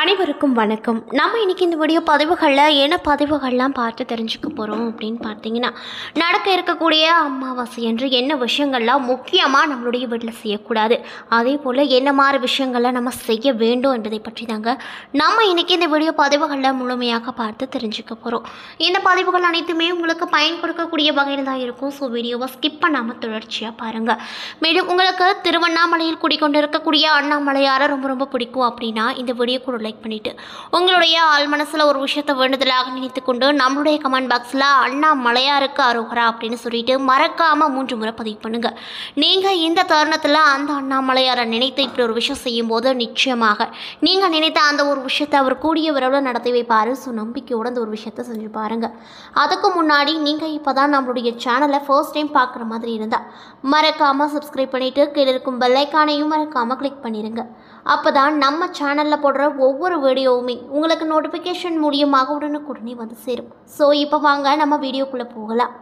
அனைவருக்கும் வணக்கம் நம்ம இன்னைக்கு இந்த வீடியோ பதிவுகளில் என்ன பதிவுகள்லாம் பார்த்து தெரிஞ்சுக்க போகிறோம் அப்படின்னு பார்த்தீங்கன்னா நடக்க இருக்கக்கூடிய அமாவாசை என்று என்ன விஷயங்கள்லாம் முக்கியமாக நம்மளுடைய வீட்டில் செய்யக்கூடாது அதே போல் என்ன மாதிரி விஷயங்களை நம்ம செய்ய வேண்டும் என்பதை பற்றி தாங்க நம்ம இன்னைக்கு இந்த வீடியோ பதிவுகளில் முழுமையாக பார்த்து தெரிஞ்சுக்க போகிறோம் இந்த பதிவுகள் அனைத்துமே உங்களுக்கு பயன் கொடுக்கக்கூடிய வகையில் தான் இருக்கும் ஸோ வீடியோவை ஸ்கிப் பண்ணாமல் தொடர்ச்சியாக பாருங்கள் மேலும் உங்களுக்கு திருவண்ணாமலையில் குடிக்கொண்டு இருக்கக்கூடிய அண்ணாமலையாரை ரொம்ப ரொம்ப பிடிக்கும் அப்படின்னா இந்த வீடியோ கூட லைக் பண்ணிவிட்டு உங்களுடைய ஆள் மனசில் ஒரு விஷயத்தை வேண்டுதலாக நினைத்து கொண்டு நம்மளுடைய கமெண்ட் பாக்ஸில் அண்ணாமலையாருக்கு அரோகரா அப்படின்னு சொல்லிட்டு மறக்காமல் மூன்று முறை பதிவு பண்ணுங்கள் நீங்கள் இந்த தருணத்தில் அந்த அண்ணாமலையாரை நினைத்து இப்படி ஒரு விஷயம் செய்யும்போது நிச்சயமாக நீங்கள் நினைத்த அந்த ஒரு விஷயத்தை அவர் கூடிய விரைவில் நடத்தி வைப்பார் ஸோ நம்பிக்கையோடு அந்த ஒரு விஷயத்தை செஞ்சு பாருங்கள் அதுக்கு முன்னாடி நீங்கள் இப்போ தான் நம்மளுடைய சேனலை ஃபர்ஸ்ட் டைம் பார்க்குற மாதிரி இருந்தால் மறக்காமல் சப்ஸ்கிரைப் பண்ணிவிட்டு கீழே இருக்கும் பெல்லைக்கானையும் மறக்காமல் கிளிக் பண்ணிடுங்க அப்போ தான் நம்ம சேனலில் போடுற ஒவ்வொரு வீடியோவுமே உங்களுக்கு நோட்டிஃபிகேஷன் மூலியமாக உடனுக்குடனே வந்து சேரும் ஸோ இப்போ வாங்க நம்ம வீடியோக்குள்ளே போகலாம்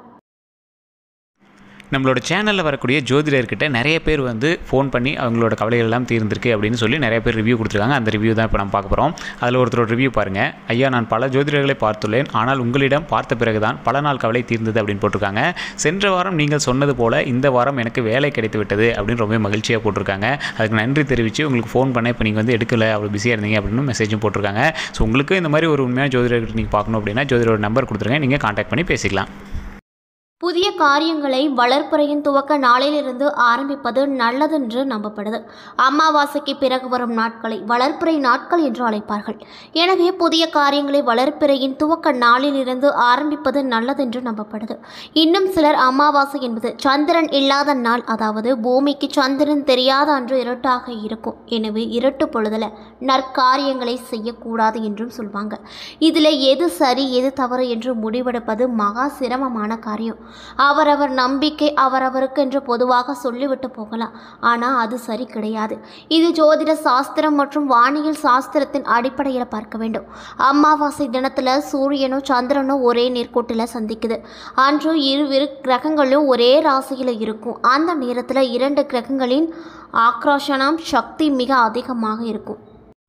நம்மளோட சேனலில் வரக்கூடிய ஜோதிடர்கிட்ட நிறைய பேர் வந்து ஃபோன் பண்ணி அவங்களோட கவலைகள் எல்லாம் தீர்ந்திருக்கு அப்படின்னு சொல்லி நிறைய பேர் ரிவ்யூ கொடுத்துருக்காங்க அந்த ரிவ்யூ தான் இப்போ நம்ம பார்க்க போகிறோம் அதில் ஒருத்தரோட ரிவ்யூ பாருங்கள் ஐயா நான் பல ஜோதிடர்களை பார்த்துள்ளேன் ஆனால் உங்களிடம் பார்த்த பிறகுதான் பல நாள் கவலை தீர்ந்தது அப்படின்னு போட்டிருக்காங்க சென்ற வாரம் நீங்கள் சொன்னது போல் இந்த வாரம் எனக்கு வேலை கிடைத்து விட்டது அப்படின்னு ரொம்ப மகிழ்ச்சியாக போட்டிருக்காங்க அதுக்கு நன்றி தெரிவித்து உங்களுக்கு ஃபோன் பண்ண இப்போ நீங்கள் வந்து எடுக்கலை அவ்வளோ பிஸியாக இருந்தீங்க அப்படின்னு மெசேஜும் போட்டிருக்காங்க ஸோ உங்களுக்கு இந்த மாதிரி ஒரு உண்மையான ஜோதிடர்கிட்ட நீங்கள் பார்க்கணும் அப்படின்னா ஜோதிடரோட நம்பர் கொடுத்துருங்க நீங்கள் காண்டாக்ட் பண்ணி பேசிக்கலாம் புதிய காரியங்களை வளர்ப்புறையின் துவக்க நாளிலிருந்து ஆரம்பிப்பது நல்லதென்று நம்பப்படுது அமாவாசைக்கு பிறகு வரும் நாட்களை வளர்ப்புறை நாட்கள் என்று அழைப்பார்கள் எனவே புதிய காரியங்களை வளர்ப்பிறையின் துவக்க நாளிலிருந்து ஆரம்பிப்பது நல்லதென்று நம்பப்படுது இன்னும் சிலர் அமாவாசை என்பது சந்திரன் இல்லாத நாள் அதாவது பூமிக்கு சந்திரன் தெரியாத அன்று இருட்டாக இருக்கும் எனவே இருட்டு பொழுதுல நற்காரியங்களை செய்யக்கூடாது என்றும் சொல்வாங்க இதில் எது சரி எது தவறு என்று முடிவெடுப்பது மகா சிரமமான காரியம் அவரவர் நம்பிக்கை அவரவருக்கு என்று பொதுவாக சொல்லிவிட்டு போகலாம் ஆனால் அது சரி கிடையாது இது ஜோதிட சாஸ்திரம் மற்றும் வானியல் சாஸ்திரத்தின் அடிப்படையில் பார்க்க வேண்டும் அமாவாசை தினத்தில் சூரியனும் சந்திரனும் ஒரே நேர்கோட்டில் சந்திக்குது அன்று இருவிரு கிரகங்களும் ஒரே ராசியில் இருக்கும் அந்த நேரத்தில் இரண்டு கிரகங்களின் ஆக்ரோஷனம் சக்தி மிக அதிகமாக இருக்கும்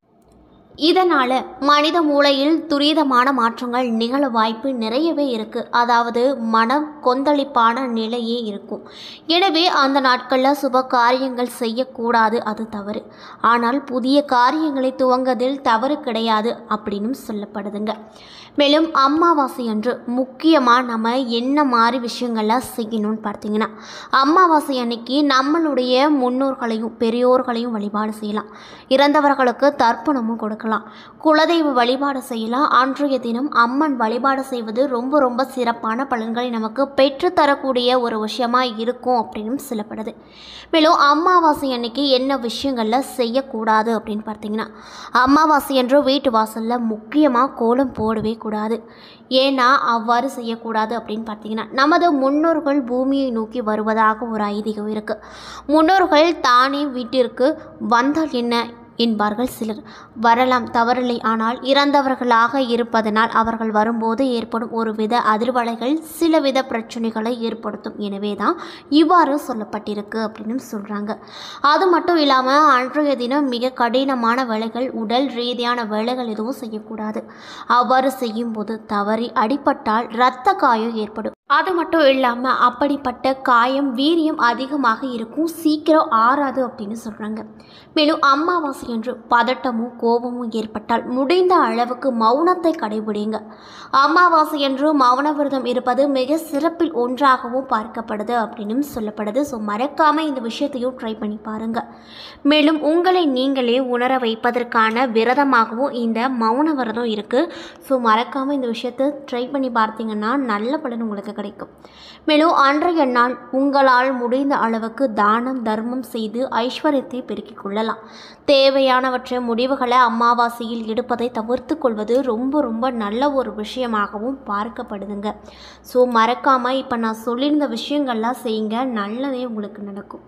இதனால் மனித மூளையில் துரிதமான மாற்றங்கள் நிகழ வாய்ப்பு நிறையவே இருக்குது அதாவது மனம் கொந்தளிப்பான நிலையே இருக்கும் எனவே அந்த நாட்களில் சுப காரியங்கள் செய்யக்கூடாது அது தவறு ஆனால் புதிய காரியங்களை துவங்குவதில் தவறு கிடையாது அப்படின்னு சொல்லப்படுதுங்க மேலும் அமாவாசை அன்று முக்கியமாக நம்ம என்ன மாதிரி விஷயங்கள்லாம் செய்யணும்னு பார்த்தீங்கன்னா அமாவாசை அன்னைக்கு நம்மளுடைய முன்னோர்களையும் பெரியோர்களையும் வழிபாடு செய்யலாம் இறந்தவர்களுக்கு தர்ப்பணமும் கொடுக்கலாம் குலதெய்வ வழிபாடு செய்யலாம் அன்றைய தினம் அம்மன் வழிபாடு செய்வது ரொம்ப ரொம்ப சிறப்பான பலன்களை நமக்கு பெற்றுத்தரக்கூடிய ஒரு விஷயமா இருக்கும் அப்படின்னு சொல்லப்படுது மேலும் அமாவாசை அன்னைக்கு என்ன விஷயங்களில் செய்யக்கூடாது அப்படின்னு பார்த்தீங்கன்னா அமாவாசை என்று வீட்டு வாசலில் முக்கியமாக கோலம் போடவே கூடாது ஏன்னா அவ்வாறு செய்யக்கூடாது அப்படின்னு பார்த்தீங்கன்னா நமது முன்னோர்கள் பூமியை நோக்கி வருவதாக ஒரு ஐதீகம் இருக்குது முன்னோர்கள் தானே வீட்டிற்கு வந்தால் என்ன என்பார்கள் சிலர் வரலாம் தவறில்லை ஆனால் இறந்தவர்களாக இருப்பதனால் அவர்கள் வரும்போது ஏற்படும் ஒரு வித அதிர்வலைகள் சில வித பிரச்சனைகளை ஏற்படுத்தும் எனவே தான் இவ்வாறு சொல்லப்பட்டிருக்கு அப்படின்னு சொல்கிறாங்க அது மட்டும் இல்லாமல் அன்றைய தினம் மிக கடினமான வேலைகள் உடல் ரீதியான வேலைகள் எதுவும் செய்யக்கூடாது அவ்வாறு செய்யும்போது தவறி அடிபட்டால் இரத்த காயம் ஏற்படும் அது மட்டும் இல்லாமல் அப்படிப்பட்ட காயம் வீரியம் அதிகமாக இருக்கும் சீக்கிரம் ஆறாது அப்படின்னு சொல்கிறாங்க மேலும் அமாவாசை என்று பதட்டமும் கோபமும் ஏற்பட்டால் முடிந்த அளவுக்கு மௌனத்தை கடைபிடிங்க அமாவாசை என்று மௌன விரதம் இருப்பது மிக சிறப்பில் ஒன்றாகவும் பார்க்கப்படுது அப்படின்னு சொல்லப்படுது ஸோ மறக்காமல் இந்த விஷயத்தையும் ட்ரை பண்ணி பாருங்கள் மேலும் உங்களை நீங்களே உணர வைப்பதற்கான விரதமாகவும் இந்த மௌன விரதம் இருக்குது ஸோ மறக்காமல் இந்த விஷயத்தை ட்ரை பண்ணி பார்த்தீங்கன்னா நல்ல பலன் உங்களுக்கு கிடைக்கும் மேலும் அன்றைய நாள் உங்களால் முடிந்த அளவுக்கு தானம் தர்மம் செய்து ஐஸ்வர்யத்தை பெருக்கிக் கொள்ளலாம் தேவையானவற்றை முடிவுகளை அமாவாசையில் எடுப்பதை தவிர்த்து கொள்வது ரொம்ப ரொம்ப நல்ல ஒரு விஷயமாகவும் பார்க்கப்படுதுங்க ஸோ மறக்காமல் இப்போ நான் சொல்லியிருந்த விஷயங்கள்லாம் செய்யுங்க நல்லதே உங்களுக்கு நடக்கும்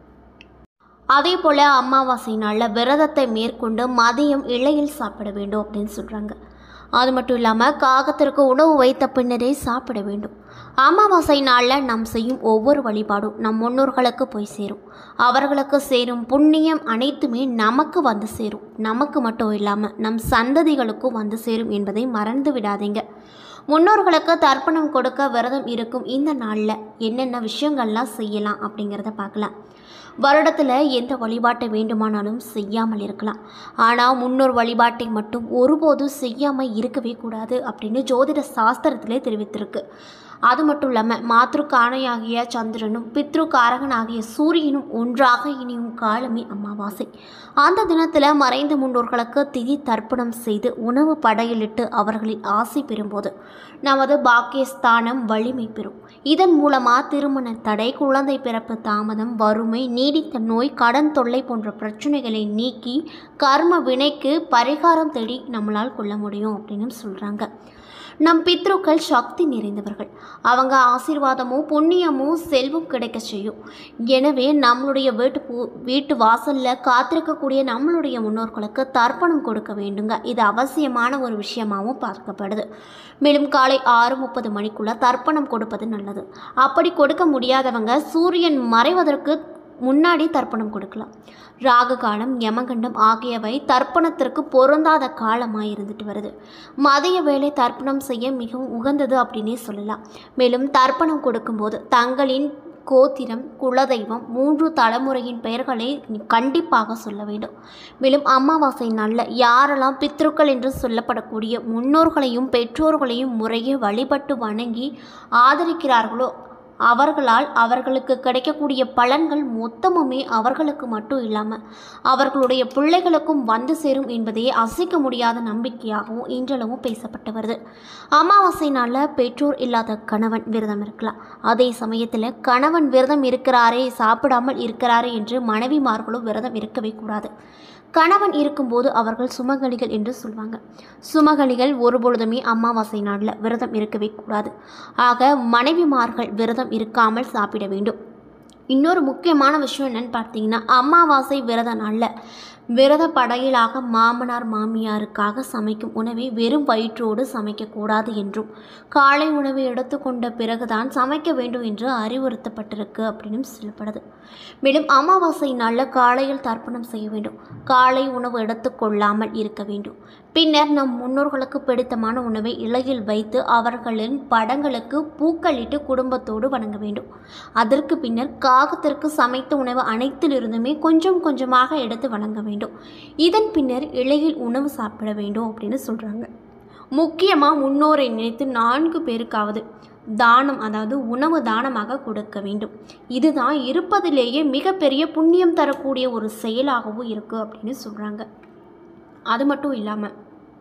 அதே போல் அமாவாசை நாளில் விரதத்தை மேற்கொண்டு மதியம் இலையில் சாப்பிட வேண்டும் அப்படின்னு சொல்கிறாங்க அது மட்டும் இல்லாமல் காகத்திற்கு உணவு வைத்த பின்னரே சாப்பிட வேண்டும் அமாவாசை நாளில் நாம் செய்யும் ஒவ்வொரு வழிபாடும் நம் முன்னோர்களுக்கு போய் சேரும் அவர்களுக்கு சேரும் புண்ணியம் அனைத்துமே நமக்கு வந்து சேரும் நமக்கு மட்டும் இல்லாமல் நம் சந்ததிகளுக்கும் வந்து சேரும் என்பதை மறந்து விடாதீங்க முன்னோர்களுக்கு தர்ப்பணம் கொடுக்க விரதம் இருக்கும் இந்த நாளில் என்னென்ன விஷயங்கள்லாம் செய்யலாம் அப்படிங்கிறத பார்க்கலாம் வருடத்தில் எந்த வழிபாட்டை வேண்டுமானாலும் செய்யாமல் இருக்கலாம் ஆனால் முன்னோர் வழிபாட்டை மட்டும் ஒருபோதும் செய்யாமல் இருக்கவே கூடாது அப்படின்னு ஜோதிட சாஸ்திரத்திலே தெரிவித்திருக்கு அது மட்டும் இல்லாமல் மாத்ருக்கானையாகிய சந்திரனும் பித்ருக்காரகனாகிய சூரியனும் ஒன்றாக இனியும் காலமே அமாவாசை அந்த தினத்தில் மறைந்த முன்னோர்களுக்கு திதி தர்ப்பணம் செய்து உணவு படையலிட்டு அவர்களின் ஆசை பெறும்போது நமது பாக்கியஸ்தானம் வலிமை பெறும் இதன் மூலமாக திருமண தடை குழந்தை பிறப்பு தாமதம் வறுமை நீடித்த நோய் கடன் தொல்லை போன்ற பிரச்சனைகளை நீக்கி கர்ம வினைக்கு பரிகாரம் தேடி நம்மளால் கொள்ள முடியும் அப்படின்னு சொல்கிறாங்க நம் பித்ருக்கள் சக்தி நிறைந்தவர்கள் அவங்க ஆசீர்வாதமும் புண்ணியமும் செல்வம் கிடைக்க செய்யும் எனவே நம்மளுடைய வீட்டு பூ வீட்டு வாசலில் காத்திருக்கக்கூடிய நம்மளுடைய முன்னோர்களுக்கு தர்ப்பணம் கொடுக்க வேண்டுங்க இது அவசியமான ஒரு விஷயமாகவும் பார்க்கப்படுது மேலும் காலை ஆறு முப்பது மணிக்குள்ள தர்ப்பணம் கொடுப்பது நல்லது அப்படி கொடுக்க முடியாதவங்க சூரியன் மறைவதற்கு முன்னாடி தர்ப்பணம் கொடுக்கலாம் ராகு காலம் யமகண்டம் ஆகியவை தர்ப்பணத்திற்கு பொருந்தாத காலமாக இருந்துட்டு வருது மதிய வேளை தர்ப்பணம் செய்ய மிகவும் உகந்தது அப்படின்னே சொல்லலாம் மேலும் தர்ப்பணம் கொடுக்கும்போது தங்களின் கோத்திரம் குலதெய்வம் மூன்று தலைமுறையின் பெயர்களை கண்டிப்பாக சொல்ல வேண்டும் மேலும் அமாவாசை நாளில் யாரெல்லாம் பித்ருக்கள் என்று சொல்லப்படக்கூடிய முன்னோர்களையும் பெற்றோர்களையும் முறையே வழிபட்டு வணங்கி ஆதரிக்கிறார்களோ அவர்களால் அவர்களுக்கு கிடைக்கக்கூடிய பலன்கள் மொத்தமுமே அவர்களுக்கு மட்டும் இல்லாமல் அவர்களுடைய பிள்ளைகளுக்கும் வந்து சேரும் என்பதே அசைக்க முடியாத நம்பிக்கையாகவும் இன்றளவும் பேசப்பட்டு வருது அமாவாசை நாளில் பெற்றோர் இல்லாத கணவன் விரதம் இருக்கலாம் அதே சமயத்தில் கணவன் விரதம் இருக்கிறாரே சாப்பிடாமல் இருக்கிறாரே என்று மனைவிமார்களும் விரதம் இருக்கவே கூடாது கணவன் இருக்கும்போது அவர்கள் சுமகலிகள் என்று சொல்வாங்க சுமகலிகள் ஒருபொழுதுமே அமாவாசை நாளில் விரதம் இருக்கவே கூடாது ஆக மனைவிமார்கள் விரதம் இருக்காமல் சாப்பிட வேண்டும் இன்னொரு முக்கியமான விஷயம் என்னன்னு பார்த்தீங்கன்னா அமாவாசை விரத நாளில் விரத படையிலாக மாமனார் மாமியாருக்காக சமைக்கும் உணவை வெறும் வயிற்றோடு சமைக்கக்கூடாது என்றும் காலை உணவை எடுத்துக்கொண்ட பிறகுதான் சமைக்க வேண்டும் என்று அறிவுறுத்தப்பட்டிருக்கு அப்படின்னு சொல்லப்படுது மேலும் அமாவாசை நாளில் காலையில் தர்ப்பணம் செய்ய வேண்டும் காலை உணவு எடுத்துக்கொள்ளாமல் இருக்க வேண்டும் பின்னர் நம் முன்னோர்களுக்கு பிடித்தமான உணவை இலையில் வைத்து அவர்களின் படங்களுக்கு பூக்களிட்டு குடும்பத்தோடு வணங்க வேண்டும் அதற்கு பின்னர் காகத்திற்கு சமைத்த உணவு அனைத்திலிருந்துமே கொஞ்சம் கொஞ்சமாக எடுத்து வழங்க வேண்டும் இதன் பின்னர் இலையில் உணவு சாப்பிட வேண்டும் அப்படின்னு சொல்கிறாங்க முக்கியமாக முன்னோரை நினைத்து நான்கு பேருக்காவது தானம் அதாவது உணவு தானமாக கொடுக்க வேண்டும் இதுதான் இருப்பதிலேயே மிகப்பெரிய புண்ணியம் தரக்கூடிய ஒரு செயலாகவும் இருக்குது அப்படின்னு சொல்கிறாங்க அது மட்டும் இல்லாமல்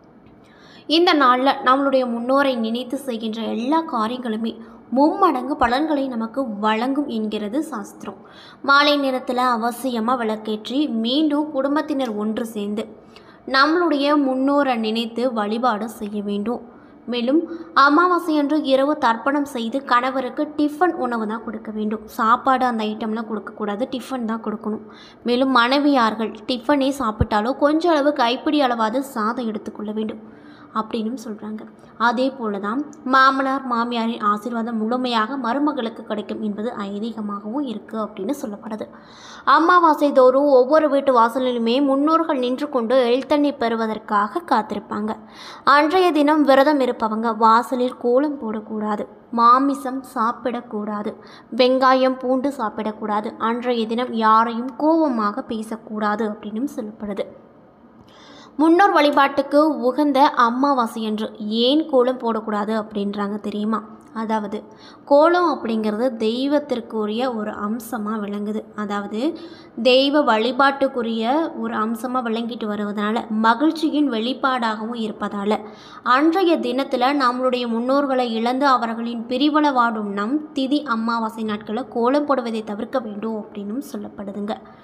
இந்த நாளில் நம்மளுடைய முன்னோரை நினைத்து செய்கின்ற எல்லா காரியங்களுமே மும்மடங்கு பலன்களை நமக்கு வழங்கும் என்கிறது சாஸ்திரம் மாலை நேரத்தில் அவசியமாக விளக்கேற்றி மீண்டும் குடும்பத்தினர் ஒன்று சேர்ந்து நம்மளுடைய முன்னோரை நினைத்து வழிபாடு செய்ய வேண்டும் மேலும் அமாவாசையன்று இரவு தர்ப்பணம் செய்து கணவருக்கு டிஃபன் உணவு தான் கொடுக்க வேண்டும் சாப்பாடு அந்த ஐட்டம்லாம் கொடுக்கக்கூடாது டிஃபன் தான் கொடுக்கணும் மேலும் மனைவியார்கள் டிஃபனே சாப்பிட்டாலோ கொஞ்ச அளவு கைப்பிடி அளவாவது சாதம் எடுத்துக்கொள்ள வேண்டும் அப்படின்னும் சொல்கிறாங்க அதே போல தான் மாமனார் மாமியாரின் ஆசீர்வாதம் முழுமையாக மருமகளுக்கு கிடைக்கும் என்பது ஐதீகமாகவும் இருக்குது அப்படின்னு சொல்லப்படுது அமாவாசை தோறும் ஒவ்வொரு வீட்டு வாசலிலுமே முன்னோர்கள் நின்று கொண்டு எழுத்தண்ணி பெறுவதற்காக காத்திருப்பாங்க அன்றைய தினம் விரதம் இருப்பவங்க வாசலில் கோலம் போடக்கூடாது மாமிசம் சாப்பிடக்கூடாது வெங்காயம் பூண்டு சாப்பிடக்கூடாது அன்றைய தினம் யாரையும் கோபமாக பேசக்கூடாது அப்படின்னும் சொல்லப்படுது முன்னோர் வழிபாட்டுக்கு உகந்த அமாவாசை என்று ஏன் கோலம் போடக்கூடாது அப்படின்றாங்க தெரியுமா அதாவது கோலம் அப்படிங்கிறது தெய்வத்திற்குரிய ஒரு அம்சமாக விளங்குது அதாவது தெய்வ வழிபாட்டுக்குரிய ஒரு அம்சமாக விளங்கிட்டு வருவதனால மகிழ்ச்சியின் வெளிப்பாடாகவும் இருப்பதால் அன்றைய தினத்தில் நம்மளுடைய முன்னோர்களை இழந்து அவர்களின் பிரிவள வாடும் நம் திதி அமாவாசை நாட்களில் கோலம் போடுவதை தவிர்க்க வேண்டும் அப்படின்னும் சொல்லப்படுதுங்க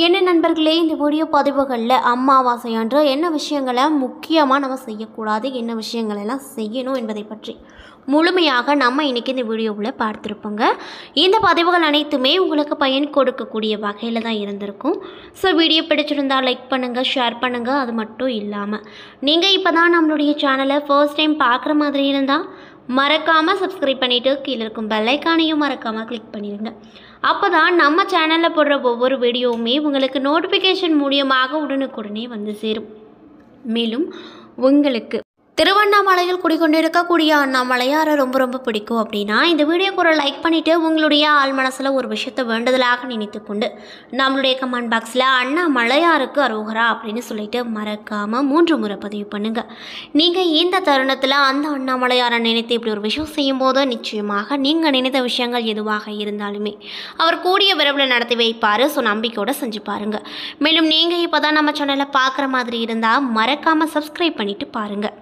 என்ன நண்பர்களே இந்த வீடியோ பதிவுகளில் அமாவாசை அன்று என்ன விஷயங்களை முக்கியமாக நம்ம செய்யக்கூடாது என்ன விஷயங்கள் எல்லாம் செய்யணும் என்பதை பற்றி முழுமையாக நம்ம இன்றைக்கி இந்த வீடியோவில் பார்த்துருப்போங்க இந்த பதிவுகள் அனைத்துமே உங்களுக்கு பயன் கொடுக்கக்கூடிய வகையில் தான் இருந்திருக்கும் ஸோ வீடியோ பிடிச்சிருந்தால் லைக் பண்ணுங்கள் ஷேர் பண்ணுங்கள் அது மட்டும் இல்லாமல் நீங்கள் இப்போ தான் நம்மளுடைய சேனலை ஃபர்ஸ்ட் டைம் பார்க்குற மாதிரி இருந்தால் மறக்காமல் சப்ஸ்கிரைப் பண்ணிவிட்டு கீழே இருக்கும் பெல்லைக்கானையும் மறக்காமல் கிளிக் பண்ணிடுங்க அப்போ தான் நம்ம சேனலில் போடுற ஒவ்வொரு வீடியோவுமே உங்களுக்கு நோட்டிஃபிகேஷன் மூலியமாக உடனுக்குடனே வந்து சேரும் மேலும் உங்களுக்கு திருவண்ணாமலையில் குடிக்கொண்டிருக்கக்கூடிய அண்ணாமலையாரை ரொம்ப ரொம்ப பிடிக்கும் அப்படின்னா இந்த வீடியோக்கு ஒரு லைக் பண்ணிவிட்டு உங்களுடைய ஆள் மனசில் ஒரு விஷயத்தை வேண்டுதலாக நினைத்து கொண்டு நம்மளுடைய கமெண்ட் பாக்ஸில் அண்ணாமலையாருக்கு அரோகரா அப்படின்னு சொல்லிட்டு மறக்காமல் மூன்று முறை பதிவு பண்ணுங்கள் நீங்கள் இந்த தருணத்தில் அந்த அண்ணாமலையாரை நினைத்து இப்படி ஒரு விஷயம் செய்யும்போது நிச்சயமாக நீங்கள் நினைத்த விஷயங்கள் எதுவாக இருந்தாலுமே அவர் கூடிய விரைவில் நடத்தி வைப்பார் ஸோ நம்பிக்கையோடு செஞ்சு பாருங்கள் மேலும் நீங்கள் இப்போ தான் நம்ம சேனலை பார்க்குற மாதிரி இருந்தால் மறக்காமல் சப்ஸ்கிரைப் பண்ணிவிட்டு பாருங்கள்